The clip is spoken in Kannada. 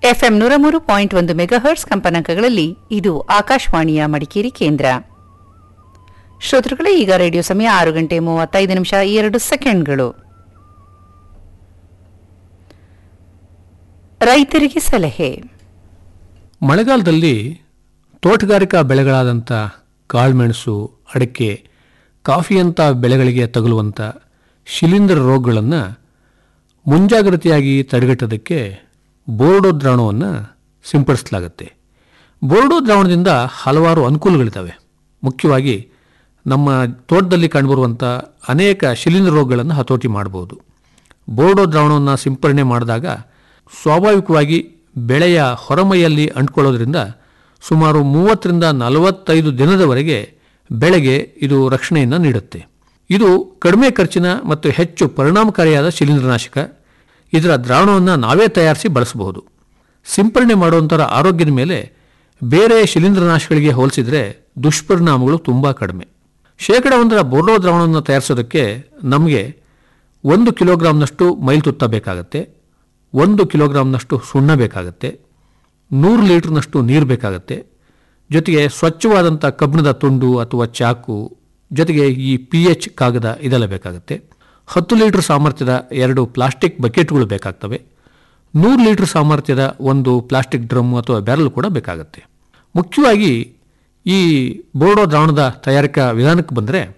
ಎಫ್ಎಂ ನೂರ ಮೂರು ಪಾಯಿಂಟ್ ಒಂದು ಮೆಗಾಹರ್ಟ್ಸ್ ಕಂಪನಾಂಕಗಳಲ್ಲಿ ಇದು ಆಕಾಶವಾಣಿಯ ಮಡಿಕೇರಿ ಕೇಂದ್ರ ಶ್ರೋತೃಗಳೇ ಈಗ ರೇಡಿಯೋ ಸಮಯ ಆರು ಗಂಟೆ ಮೂವತ್ತೈದು ನಿಮಿಷ ಎರಡು ಸೆಕೆಂಡ್ಗಳು ರೈತರಿಗೆ ಸಲಹೆ ಮಳೆಗಾಲದಲ್ಲಿ ತೋಟಗಾರಿಕಾ ಬೆಳೆಗಳಾದಂಥ ಕಾಳುಮೆಣಸು ಅಡಿಕೆ ಕಾಫಿಯಂಥ ಬೆಳೆಗಳಿಗೆ ತಗುಲುವಂಥ ಶಿಲೀಂಧ್ರ ರೋಗಗಳನ್ನು ಮುಂಜಾಗ್ರತೆಯಾಗಿ ತಡೆಗಟ್ಟೋದಕ್ಕೆ ಬೋರ್ಡೋ ದ್ರಾವಣವನ್ನು ಸಿಂಪಡಿಸಲಾಗುತ್ತೆ ಬೋರ್ಡೋ ದ್ರಾವಣದಿಂದ ಹಲವಾರು ಅನುಕೂಲಗಳಿದ್ದಾವೆ ಮುಖ್ಯವಾಗಿ ನಮ್ಮ ತೋಟದಲ್ಲಿ ಕಂಡುಬರುವಂಥ ಅನೇಕ ಶಿಲೀಂಧ್ರ ರೋಗಗಳನ್ನು ಹತೋಟಿ ಮಾಡಬಹುದು ಬೋರ್ಡೋ ದ್ರಾವಣವನ್ನು ಸಿಂಪರಣೆ ಮಾಡಿದಾಗ ಸ್ವಾಭಾವಿಕವಾಗಿ ಬೆಳೆಯ ಹೊರಮೈಯಲ್ಲಿ ಅಂಟ್ಕೊಳ್ಳೋದ್ರಿಂದ ಸುಮಾರು ಮೂವತ್ತರಿಂದ ನಲವತ್ತೈದು ದಿನದವರೆಗೆ ಬೆಳೆಗೆ ಇದು ರಕ್ಷಣೆಯನ್ನು ನೀಡುತ್ತೆ ಇದು ಕಡಿಮೆ ಖರ್ಚಿನ ಮತ್ತು ಹೆಚ್ಚು ಪರಿಣಾಮಕಾರಿಯಾದ ಶಿಲೀಂಧ್ರನಾಶಕ ಇದರ ದ್ರಾವಣವನ್ನು ನಾವೇ ತಯಾರಿಸಿ ಬಳಸಬಹುದು ಸಿಂಪರಣೆ ಮಾಡುವಂಥರ ಆರೋಗ್ಯದ ಮೇಲೆ ಬೇರೆ ಶಿಲೀಂಧ್ರನಾಶಗಳಿಗೆ ಹೋಲಿಸಿದರೆ ದುಷ್ಪರಿಣಾಮಗಳು ತುಂಬ ಕಡಿಮೆ ಶೇಕಡ ಒಂದರ ಬೋರ್ಡೋ ದ್ರಾವಣವನ್ನು ತಯಾರಿಸೋದಕ್ಕೆ ನಮಗೆ ಒಂದು ಕಿಲೋಗ್ರಾಮ್ನಷ್ಟು ಮೈಲ್ತುತ್ತ ಬೇಕಾಗತ್ತೆ ಒಂದು ಕಿಲೋಗ್ರಾಮ್ನಷ್ಟು ಸುಣ್ಣ ಬೇಕಾಗತ್ತೆ ನೂರು ಲೀಟ್ರ್ನಷ್ಟು ನೀರು ಬೇಕಾಗತ್ತೆ ಜೊತೆಗೆ ಸ್ವಚ್ಛವಾದಂಥ ಕಬ್ಬಿಣದ ತುಂಡು ಅಥವಾ ಚಾಕು ಜೊತೆಗೆ ಈ ಪಿ ಎಚ್ ಕಾಗದ ಇದೆಲ್ಲ ಬೇಕಾಗುತ್ತೆ ಹತ್ತು ಲೀಟರ್ ಸಾಮರ್ಥ್ಯದ ಎರಡು ಪ್ಲಾಸ್ಟಿಕ್ ಬಕೆಟ್ಗಳು ಬೇಕಾಗ್ತವೆ ನೂರು ಲೀಟರ್ ಸಾಮರ್ಥ್ಯದ ಒಂದು ಪ್ಲಾಸ್ಟಿಕ್ ಡ್ರಮ್ ಅಥವಾ ಬ್ಯಾರಲ್ ಕೂಡ ಬೇಕಾಗುತ್ತೆ ಮುಖ್ಯವಾಗಿ ಈ ಬೋರ್ಡೋ ದ್ರಾವಣದ ತಯಾರಿಕಾ ವಿಧಾನಕ್ಕೆ ಬಂದರೆ